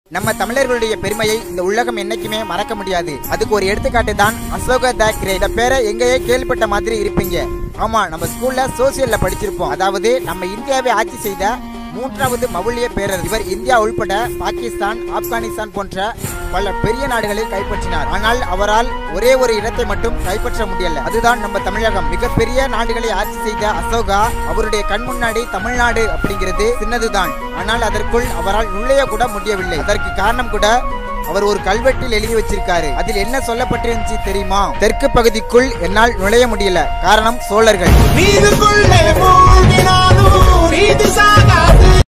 நம்ம தமிழர்களுடைய பெருமையை இந்த உலகம் என்னைக்குமே மறக்க முடியாது அதுக்கு ஒரு எடுத்துக்காட்டு தான் அசோக த கிரேட் இந்த பேரை எங்கேயே கேள்விப்பட்ட மாதிரி இருப்பீங்க ஆமா நம்ம ஸ்கூல்ல சோசியல்ல படிச்சிருப்போம் அதாவது நம்ம இந்தியாவை ஆட்சி செய்த மூன்றாவது மவுலிய பேரர் இவர் இந்தியா உள்பட பாகிஸ்தான் ஆப்கானிஸ்தான் போன்ற பல பெரிய நாடுகளை கைப்பற்றினார் ஆனால் அவரால் ஒரே ஒரு இடத்தை மட்டும் கைப்பற்ற முடியல அதுதான் நம்ம தமிழகம் மிகப்பெரிய நாடுகளை ஆட்சி செய்த அசோகா அவருடைய கண் முன்னாடி தமிழ்நாடு அப்படிங்கிறது சின்னதுதான் ஆனால் அதற்குள் அவரால் நுழைய கூட முடியவில்லை அதற்கு காரணம் கூட அவர் ஒரு கல்வெட்டில் எழுதி வச்சிருக்காரு அதில் என்ன சொல்லப்பட்டிருந்துச்சு தெரியுமா தெற்கு பகுதிக்குள் என்னால் நுழைய முடியல காரணம் சோழர்கள் நீருக்குள்ளே மூழ்கினாலும் நீதி சாகாது